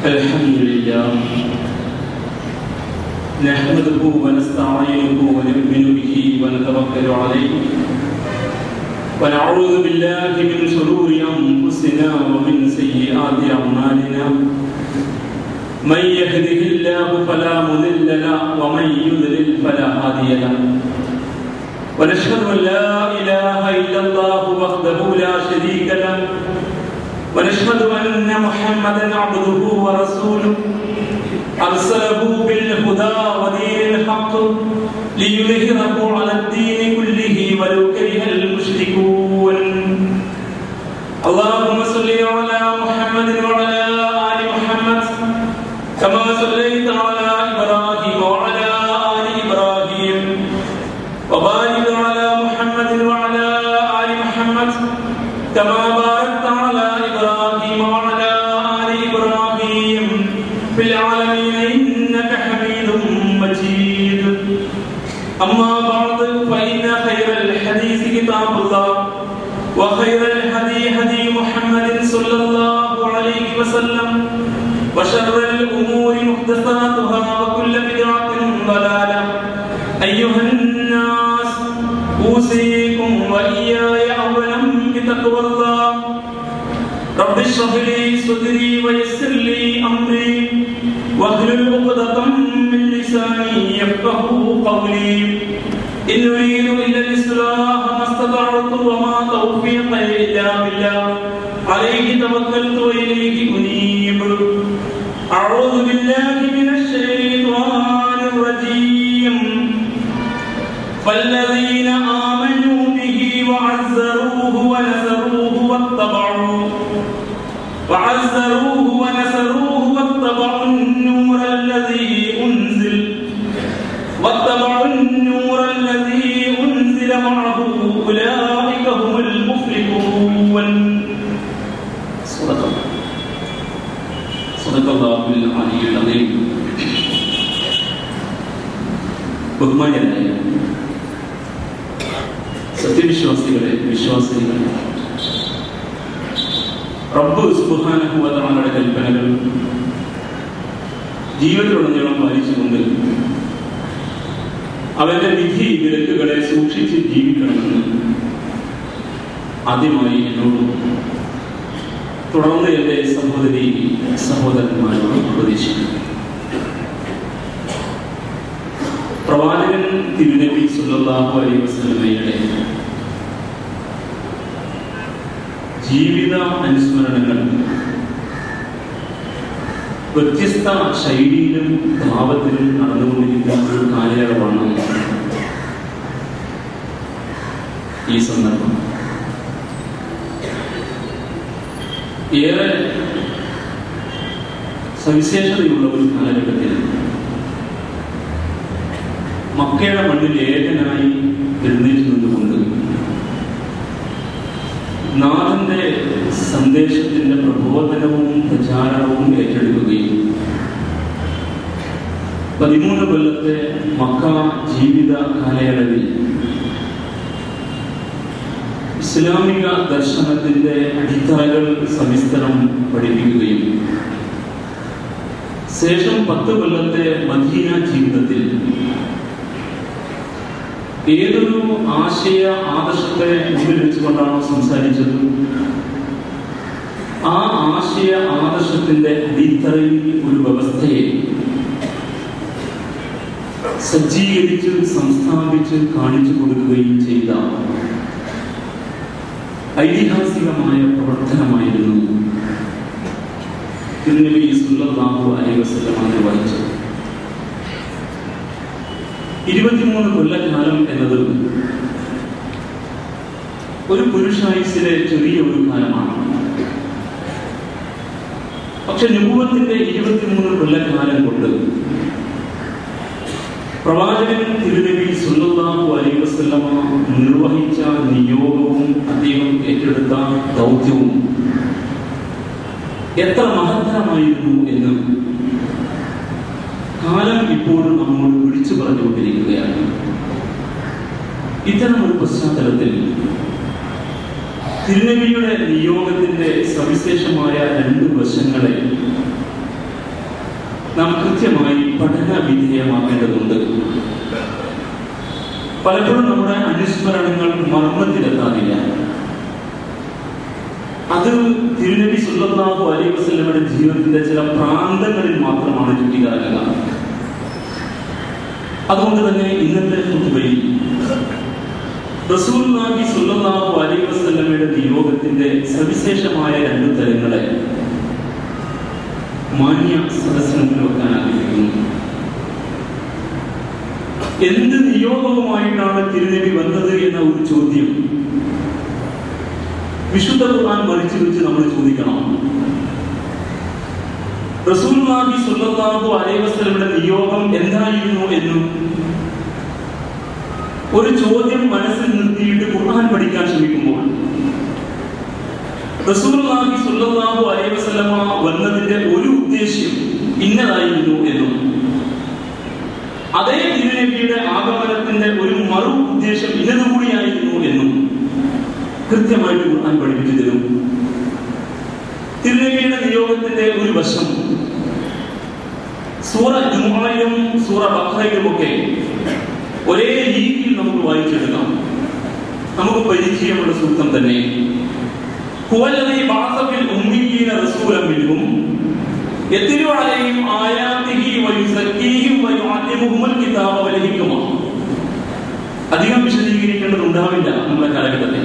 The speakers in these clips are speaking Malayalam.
الحمد لله نحمده ونستعينه ونؤمن به ونتوكل عليه ونعوذ بالله من شرور انفسنا ومن سيئات اعمالنا من يهده الله فلا مضل له ومن يضلل فلا هادي له ونشهد ان لا اله الا الله وحده لا شريك له ونشهد أن محمدا عبده ورسوله أرسله بالهدى ودين الحق ليظهره على الدين كله ولو كره المشركون اللهم صل على محمد وعلى آل محمد كما صليت على إبراهيم وعلى آل إبراهيم وبارك على محمد وعلى آل محمد كما باركت على إبراهيم وعلى آل إبراهيم في العالمين إنك حميد مجيد أما بعد فإن خير الحديث كتاب الله وخير الهدي هدي محمد صلى الله عليه وسلم وشر الأمور محدثاتها وكل بدعة ضلالة أيها الناس أوصيكم وإياي أولا بتقوى الله رب اشرح لي صدري ويسر لي أمري واحلل عقدة من لساني يفقه قولي إن أريد إلا الإصلاح ما استطعت وما توفيقي إلا بالله عليه توكلت وإليه أنيب أعوذ بالله من الشيطان الرجيم فالذين آمنوا به وعزروه ونصروه واتبعوا وعزروه ونصروه واتبعوا النور الذي أنزل واتبعوا النور الذي أنزل معه أولئك هم المفلحون صدق الله صدق الله العلي العظيم ബഹുമാന്യരായ സത്യവിശ്വാസികളെ വിശ്വാസികളെ റബ്ബ് സുബാനുഭവതങ്ങളുടെ കൽപ്പനകൾ ജീവിതത്തിലുടനീളം പാലിച്ചുകൊണ്ട് അവന്റെ വിധി വിലക്കുകളെ സൂക്ഷിച്ച് ജീവിക്കണമെന്ന് ആദ്യമായി എന്നോട് തുടർന്ന് എൻ്റെ സഹോദരി സഹോദരന്മാരോട് ഉപദേശിക്കുന്നു പ്രവാചകൻ തിരുനബി സുല്ലാഹു അലൈഹി വസ്ലമയുടെ ജീവിത അനുസ്മരണങ്ങൾ വ്യത്യസ്ത ശൈലിയിലും ഭാവത്തിലും നടന്നുകൊണ്ടിരിക്കുന്ന ഒരു കാലയളവാണ് ഈ സന്ദർഭം ഏറെ സവിശേഷതയുള്ള ഒരു കാലഘട്ടത്തിൽ മക്കയുടെ മണ്ണിൽ ഏകനായി എഴുന്നേറ്റ് നിന്നുകൊണ്ട് നാഥന്റെ സന്ദേശത്തിന്റെ പ്രബോധനവും പ്രചാരണവും ഏറ്റെടുക്കുകയും പതിമൂന്ന് കൊല്ലത്തെ മക്ക ജീവിത കാലയളവിൽ ഇസ്ലാമിക ദർശനത്തിന്റെ അടിത്തറകൾ സവിസ്തരം പഠിപ്പിക്കുകയും ശേഷം പത്ത് കൊല്ലത്തെ മദീന ജീവിതത്തിൽ ഏതൊരു ആശയ ആദർശത്തെ മുന്നിൽ വെച്ചുകൊണ്ടാണോ സംസാരിച്ചത് ആ ആശയ ആദർശത്തിന്റെ അടിത്തറയിൽ ഒരു വ്യവസ്ഥയെ സജ്ജീകരിച്ച് സംസ്ഥാപിച്ച് കാണിച്ചു കൊടുക്കുകയും ചെയ്ത ഐതിഹാസികമായ പ്രവർത്തനമായിരുന്നു തിരുനബി സുല്ലാഹു അലൈഹി വസ്ലമാണ് വഹിച്ചത് ഇരുപത്തിമൂന്ന് കൊല്ലക്കാലം എന്നത് ഒരു പുരുഷായുസിലെ ചെറിയ ഒരു കാലമാണ് പക്ഷെ നുപുവത്തിന്റെ ഇരുപത്തിമൂന്ന് കൊല്ലക്കാലം കൊണ്ട് പ്രവാചകൻ തിരുനബി സുല്ലാഹു അലൈഹി വസ്ലമ നിർവഹിച്ച നിയോഗവും അദ്ദേഹം ഏറ്റെടുത്ത ദൗത്യവും എത്ര മഹത്തരമായിരുന്നു എന്ന് കാലം ഇപ്പോഴും നമ്മോട് വിളിച്ചു പറഞ്ഞുകൊണ്ടിരിക്കുകയാണ് ഇത്തരം ഒരു പശ്ചാത്തലത്തിൽ തിരുനബിയുടെ നിയോഗത്തിന്റെ സവിശേഷമായ രണ്ട് വശങ്ങളെ നാം കൃത്യമായി പഠന വിധേയമാക്കേണ്ടതുണ്ട് പലപ്പോഴും നമ്മുടെ അനുസ്മരണങ്ങൾ മർമ്മത്തിലെത്താറില്ല അത് തിരുനബി സുല്ലാഹു അലൈ വസ്ലമയുടെ ജീവിതത്തിന്റെ ചില പ്രാന്തങ്ങളിൽ മാത്രമാണ് ചുറ്റിക്കറങ്ങുക അതുകൊണ്ട് തന്നെ ഇന്നത്തെ കുത്തുബയിൽ റസൂൽ നാബി സുല്ലാഹു അലൈ വസ്ലമയുടെ നിയോഗത്തിന്റെ സവിശേഷമായ രണ്ടു തരങ്ങളെ മാന്യ സദസ്സിന് മുന്നിൽ വെക്കാൻ ആഗ്രഹിക്കുന്നു എന്ത് നിയോഗവുമായിട്ടാണ് തിരുനബി വന്നത് എന്ന ഒരു ചോദ്യം വിശുദ്ധ ഖുർആൻ മറിച്ചു വെച്ച് നമ്മൾ ചോദിക്കണം റസൂൽ നാബി സുല്ലല്ലാഹു അലൈഹി വസല്ലമയുടെ നിയോഗം എന്തായിരുന്നു എന്നും ഒരു ചോദ്യം മനസ്സിൽ നിർത്തിയിട്ട് ഖുർആൻ പഠിക്കാൻ ശ്രമിക്കുമ്പോൾ റസൂൽ നാബി സുല്ലല്ലാഹു അലൈഹി വസല്ലമ വന്നതിന്റെ ഒരു ഉദ്ദേശ്യം ഇന്നതായിരുന്നു എന്നും അതേ തിരുനബിയുടെ ആഗമനത്തിന്റെ ഒരു മറു ഉദ്ദേശം ഇന്നതുകൂടിയായിരുന്നു എന്നും കൃത്യമായിട്ട് ഖുർആൻ പഠിപ്പിച്ചു തരും തിരുനബിയുടെ നിയോഗത്തിന്റെ ഒരു വശം സൂറ ജുമായിലും സൂറ ബഖറയിലും ഒക്കെ ഒരേ രീതിയിൽ നമുക്ക് വായിച്ചെടുക്കാം നമുക്ക് പരിചയമുള്ള സൂക്തം തന്നെ ഹുവല്ലദീ ബഅസ ഫിൽ ഉമ്മീയീന റസൂലൻ മിൻഹും യത്ലു അലൈഹിം ആയാതിഹി വയുസക്കീഹിം വയുഅല്ലിമുഹുൽ കിതാബ വൽ ഹിക്മ അധികം വിശദീകരിക്കേണ്ടതുണ്ടാവില്ല നമ്മുടെ കാലഘട്ടത്തിൽ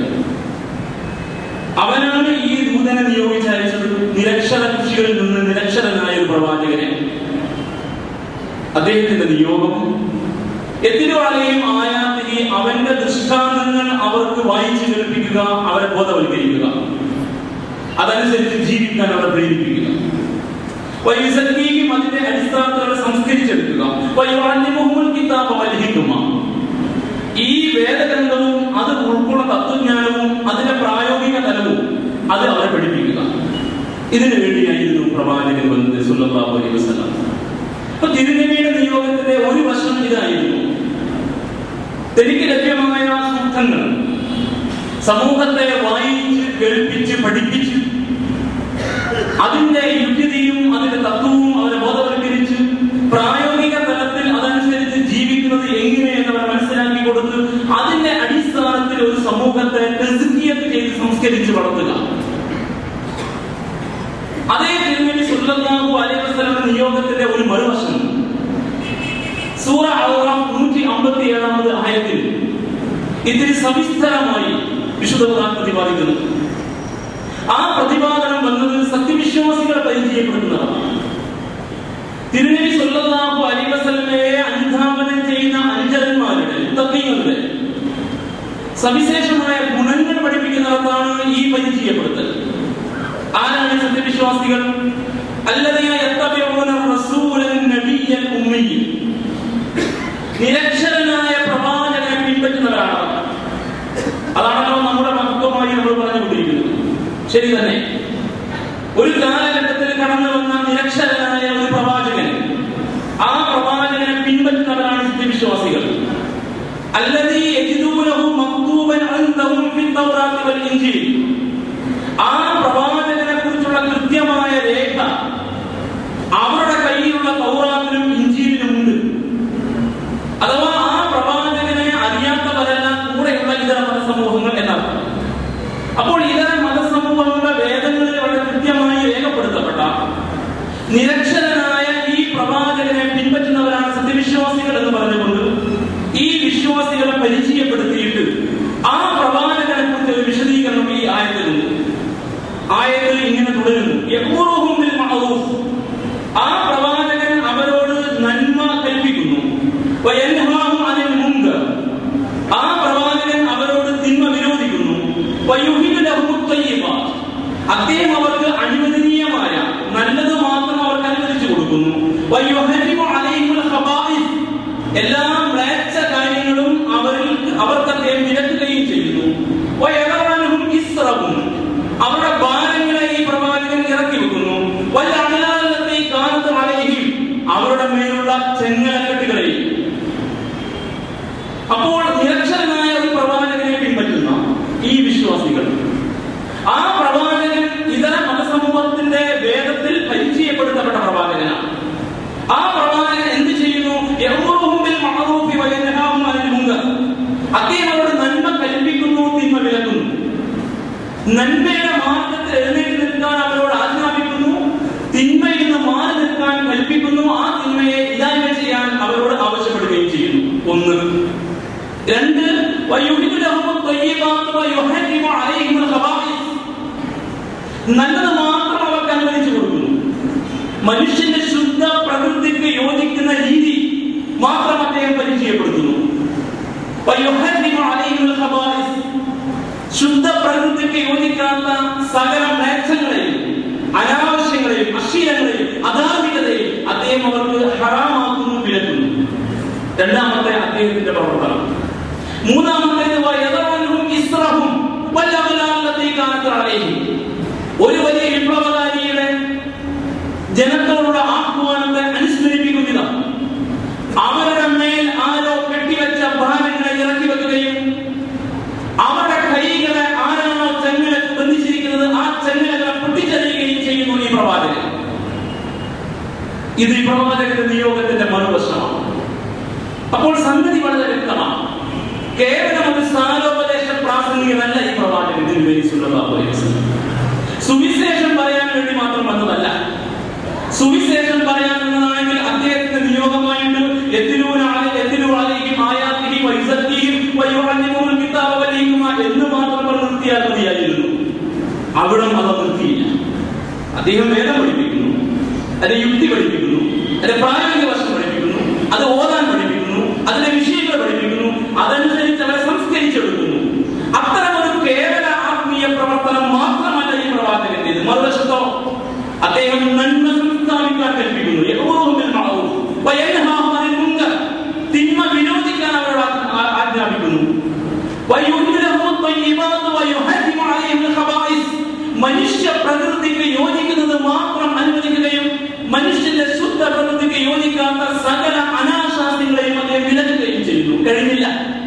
അവനാണ് ഈ ദൂതനെ നിയോഗിച്ചയച്ചത് നിരക്ഷര കൃഷികളിൽ നിന്ന് നിരക്ഷരനായ ഒരു പ്രവാചകനെ അദ്ദേഹത്തിന്റെ നിയോഗം എത്തിരുവാളെയും ആയാത്തിനെ അവന്റെ ദൃഷ്ടാന്തങ്ങൾ അവർക്ക് വായിച്ചു കേൾപ്പിക്കുക അവരെ ബോധവൽക്കരിക്കുക അതനുസരിച്ച് ജീവിക്കാൻ അവരെ പ്രേരിപ്പിക്കുക വൈസൽക്കീയും അതിന്റെ അടിസ്ഥാനത്തിൽ അവരെ സംസ്കരിച്ചെടുക്കുക വൈവാന്യമുഹുൽ കിതാബ് വൽഹിക്കുമ ഈ വേദഗ്രന്ഥവും അത് ഉൾക്കൊള്ള തത്വജ്ഞാനവും അതിന്റെ പ്രായോഗിക തലവും അത് അവരെ പഠിപ്പിക്കുക ഇതിനു വേണ്ടിയായിരുന്നു പ്രവാചകൻ വന്നത് സുല്ലല്ലാഹു അലൈഹി വസല്ലം അപ്പൊ തിരുനബിയുടെ നിയോഗത്തിന്റെ ഒരു വശം ഇതായിരുന്നു തനിക്ക് ലഭ്യമായ സൂക്തങ്ങൾ സമൂഹത്തെ വായിച്ച് കേൾപ്പിച്ച് പഠിപ്പിച്ച് അതിന്റെ യുക്തിയും അതിന്റെ തത്വവും അവരെ ബോധവൽക്കരിച്ച് പ്രായോഗിക തലത്തിൽ അതനുസരിച്ച് ജീവിക്കുന്നത് എങ്ങനെയെന്ന് അവർ മനസ്സിലാക്കി കൊടുത്ത് അതിന്റെ അടിസ്ഥാനത്തിൽ ഒരു സമൂഹത്തെ തെസുക്കിയത്ത് ചെയ്ത് സംസ്കരിച്ച് വളർത്തുക അതേ തിരുമേനി സുല്ലല്ലാഹു അലൈഹി വസല്ലം നിയോഗത്തിന്റെ ഒരു മറുവശം സൂറ അൽറാഫ് നൂറ്റി അമ്പത്തി ഏഴാമത് ആയത്തിൽ ഇതിന് സവിസ്തരമായി വിശുദ്ധ ഖുർആൻ പ്രതിപാദിക്കുന്നു ആ പ്രതിപാദനം വന്നത് സത്യവിശ്വാസികളെ പരിചയപ്പെടുത്തുന്നതാണ് തിരുനബി സല്ലല്ലാഹു അലൈഹി വസല്ലമയെ അനുധാവനം ചെയ്യുന്ന അനുചരന്മാരുടെ മുത്തഖീങ്ങളുടെ സവിശേഷമായ ഗുണങ്ങൾ പഠിപ്പിക്കുന്നിടത്താണ് ഈ പരിചയപ്പെടുത്തൽ ആരാണ് സത്യവിശ്വാസികൾ الذين يتبعون الرسول النبي الأمي നിരക്ഷരനായ പ്രവാചകനെ പിൻപറ്റുന്നവരാണ് അതാണല്ലോ നമ്മുടെ മഹത്വമായി നമ്മൾ പറഞ്ഞുകൊണ്ടിരിക്കുന്നത് ശരി തന്നെ ഒരു കാലഘട്ടത്തിൽ കടന്നു വന്ന നിരക്ഷരനായ ഒരു പ്രവാചകൻ ആ പ്രവാചകനെ പിൻപറ്റുന്നവരാണ് സത്യവിശ്വാസികൾ الذي يجدونه مكتوبا عندهم في التوراة والإنجيل ആ പ്രവാചകനെ കുറിച്ചുള്ള കൃത്യമായ രേഖ അവരുടെ കയ്യിലുള്ള തൗറാത്തിലും ഇഞ്ചിയിലും ഉണ്ട് അഥവാ ആ പ്രവാചകനെ അറിയാത്തവരല്ല കൂടെയുള്ള ഇതര മതസമൂഹങ്ങൾ എന്നർത്ഥം അപ്പോൾ ഇതര മതസമൂഹങ്ങളുടെ വേദങ്ങളിൽ വളരെ കൃത്യമായി രേഖപ്പെടുത്തപ്പെട്ട നിരക്ഷരനായ ഈ പ്രവാചകനെ പിൻപറ്റുന്നവരാണ് സത്യവിശ്വാസികൾ എന്ന് പറഞ്ഞുകൊണ്ട് ഈ വിശ്വാസികളെ പരിചയപ്പെടുത്തിയിട്ട് ആ പ്രവാചകനെ കുറിച്ച് ഒരു വിശദീകരണം ഈ ആയത്തിലുണ്ട് ആയത്തിൽ ഇങ്ങനെ തുടരുന്നു യഖ്മുറുഹും ബിൽ മഅറൂഫ് ആ പ്രവാചകൻ അവരോട് നന്മ കൽപ്പിക്കുന്നു വയൻഹാഹും അനിൽ മുങ്കർ ആ പ്രവാചകൻ അവരോട് തിന്മ വിരോധിക്കുന്നു വയുഹിലു ലഹും തയ്യിബാത്ത് അദ്ദേഹം അവർക്ക് അനുവദനീയമായ നല്ലത് മാത്രം അവർക്ക് അനുവദിച്ചു കൊടുക്കുന്നു വയുഹരിമു അലൈഹിൽ ഖബായിസ് എല്ലാ മ്ലേച്ഛ കാര്യങ്ങളും അവരിൽ അവർക്ക് അദ്ദേഹം വിലക്കുകയും ചെയ്യുന്നു വയറവാനുഹും ഇസ്റഹും അവരുടെ ഭാരങ്ങളെ ഈ പ്രവാചകൻ ഇറക്കി വെക്കുന്നു വല്ല അണിലാലത്തെ കാലത്ത് അലഹിം അവരുടെ മേലുള്ള ചെങ്ങലക്കെട്ടുകളെയും അപ്പോൾ നിരക്ഷരനായ ഒരു പ്രവാചകനെ പിൻപറ്റുന്ന ഈ വിശ്വാസികൾ ആ പ്രവാചകൻ ഇതര മതസമൂഹത്തിന്റെ വേദത്തിൽ പരിചയപ്പെടുത്തപ്പെട്ട പ്രവാചകനാണ് നന്മയുടെ മാർഗത്തിൽ എഴുന്നേറ്റ് നിൽക്കാൻ അവരോട് ആജ്ഞാപിക്കുന്നു തിന്മയിൽ നിന്ന് മാറി നിൽക്കാൻ കൽപ്പിക്കുന്നു ആ തിന്മയെ ഇല്ലായ്മ ചെയ്യാൻ അവരോട് ആവശ്യപ്പെടുകയും ചെയ്യുന്നു ഒന്ന് രണ്ട് വയുഹിദു ലഹും ത്വയ്യിബാത്ത് വയുഹരിമു അലൈഹിമുൽ ഖബായിസ് നല്ലത് മാത്രം അവർക്ക് അനുവദിച്ചു കൊടുക്കുന്നു മനുഷ്യന്റെ ശുദ്ധ പ്രകൃതിക്ക് യോജിക്കുന്ന രീതി മാത്രം അദ്ദേഹം പരിചയപ്പെടുത്തുന്നു വയുഹരിമു അലൈഹിമുൽ ഖബായിസ് ശുദ്ധ പ്രകൃതിക്ക് യോജിക്കാത്ത സകല മ്ലേച്ഛങ്ങളെയും അനാവശ്യങ്ങളെയും അശ്ലീലങ്ങളെയും അധാർമികതയും അദ്ദേഹം അവർക്ക് ഹറാമാക്കുന്നു വിലക്കുന്നു രണ്ടാമത്തെ അദ്ദേഹത്തിന്റെ പ്രവർത്തനം മൂന്നാമത്തേത് വയതവനും ഇസ്രഹും വല്ലവലാലത്തേക്കാനത്തറയും ഒരു വലിയ വിപ്ലവകാരിയുടെ ജനത്തോടുള്ള ആഹ്വാനത്തെ അനുസ്മരിപ്പിക്കുന്ന അവരുടെ മേൽ ആരോ കെട്ടിവെച്ച ഭാരങ്ങളെ ഇറക്കി വെക്കുകയും അവരുടെ കൈകളെ ആരാണോ ചെങ്ങലക്ക് ബന്ധിച്ചിരിക്കുന്നത് ആ ചെങ്ങലകളെ പൊട്ടിച്ചെറിയുകയും ചെയ്യുന്നു ഈ പ്രവാചകൻ ഇത് ഈ പ്രവാചകന്റെ നിയോഗത്തിന്റെ മറുവശമാണ് അപ്പോൾ സംഗതി വളരെ വ്യക്തമാണ് കേവലം ഒരു സ്ഥാനോപദേശ പ്രാസംഗികമല്ല ഈ പ്രവാചകൻ തിരുവേരി സല്ലല്ലാഹു അലൈഹി വസല്ലം സുവിശേഷം പറയാൻ വേണ്ടി മാത്രം വന്നതല്ല സുവിശേഷം പറയാൻ എന്നതാണെങ്കിൽ അദ്ദേഹത്തിന്റെ നിയോഗമായിട്ട് എത്തിലൂന എത്തിലൂ അലൈഹിം ആയാത്തിഹി വൈസത്തിഹിം വയുഅല്ലിമുൽ കിതാബ വലീകുമ എന്ന് മാത്രം പറഞ്ഞ് നിർത്തിയാൽ മതിയായിരുന്നു അവിടം അത് നിർത്തിയില്ല അദ്ദേഹം വേദം പഠിപ്പിക്കുന്നു അതിന്റെ യുക്തി പഠിപ്പിക്കുന്നു അതിന്റെ പ്രായോഗിക വശം പഠിപ്പിക്കുന്നു അത് ഓതാൻ പഠിപ്പിക്കുന്നു അതിന്റെ വിഷയങ്ങൾ പഠിപ്പിക്കുന്നു അതനുസരിച്ച് അവരെ സംസ്കരിച്ചെടുക്കുന്നു അത്തരം ഒരു കേവല ആത്മീയ പ്രവർത്തനം മാത്രമല്ല ഈ പ്രവാചകന്റേത് മറുവശത്തോ അദ്ദേഹം നന്മ സംസ്ഥാപിക്കാൻ കൽപ്പിക്കുന്നു യഹൂദുഹും ബിൽ മഅറൂഫ് വയൻഹാഹും അനിൽ മുൻകർ തിന്മ വിരോധിക്കാൻ അവരോട് ആ- ആജ്ഞാപിക്കുന്നു വയുഹിലഹു ത്വയ്യിബാത്ത് വയുഹരിമു അലൈഹിൽ ഖബായിസ് മനുഷ്യ പ്രകൃതിക്ക് യോജിക്കുന്നത് മാത്രം അനുവദിക്കുകയും മനുഷ്യന്റെ ശുദ്ധ പ്രകൃതിക്ക് യോജിക്കാത്ത സകല അനാശാസ്യങ്ങളെയും അദ്ദേഹം വിലക്കുകയും ചെയ്യുന്നു കഴിഞ്ഞില്ല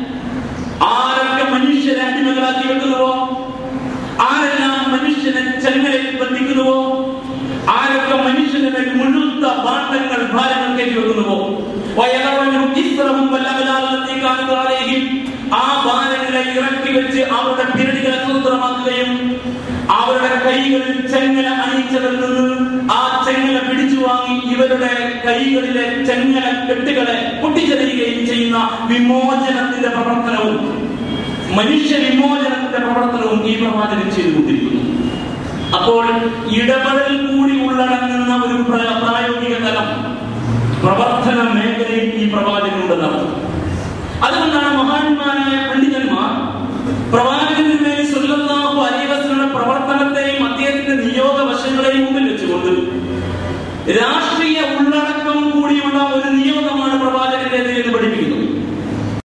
ആരൊക്കെ മനുഷ്യരെ അടിമകളാക്കി വെക്കുന്നുവോ ആരെല്ലാം മനുഷ്യനെ ചെങ്ങലയിൽ ബന്ധിക്കുന്നുവോ ആരൊക്കെ മനുഷ്യന്റെ മേൽ മുഴുത്ത ഭാണ്ഡങ്ങൾ ഭാരങ്ങൾ കയറ്റി വെക്കുന്നുവോ വയലവനും ഇസ്രവും വല്ലവലാലത്തേക്കാളുകളെയും ആ ഭാരങ്ങളെ ഇറക്കി വെച്ച് അവരുടെ പിരടികളെ സ്വതന്ത്രമാക്കുകയും അവരുടെ കൈകളിൽ ചെങ്ങല അണിയിച്ചതിൽ നിന്ന് ആ ചെങ്ങല പിടിച്ചു വാങ്ങി ഇവരുടെ കൈകളിലെ ചെങ്ങല കെട്ടുകളെ പൊട്ടിച്ചെറിയുകയും ചെയ്യുന്ന വിമോചനത്തിന്റെ പ്രവർത്തനവും മനുഷ്യ വിമോചനത്തിന്റെ പ്രവർത്തനവും ഈ പ്രവാചകൻ ചെയ്തുകൊണ്ടിരിക്കുന്നു അപ്പോൾ ഇടപെടൽ കൂടി ഉള്ളടങ്ങുന്ന ഒരു പ്ര- പ്രായോഗിക തലം പ്രവർത്തന മേഖലയിൽ ഈ പ്രവാചകനുണ്ടെന്നർത്ഥം അതുകൊണ്ടാണ് മഹാന്മാരായ പണ്ഡിതന്മാർ പ്രവാചകന്റെ മേൽ സ്വല്ലല്ലാഹു അലൈഹി വസല്ലമയുടെ പ്രവർത്തനത്തെയും അദ്ദേഹത്തിന്റെ നിയോഗ വശങ്ങളെയും മുമ്പിൽ വെച്ചുകൊണ്ട് രാഷ്ട്രീയ ഉള്ളടക്കം കൂടിയുള്ള ഒരു നിയോഗമാണ് പ്രവാചകന്റേത് എന്ന് പഠിപ്പിക്കുന്നു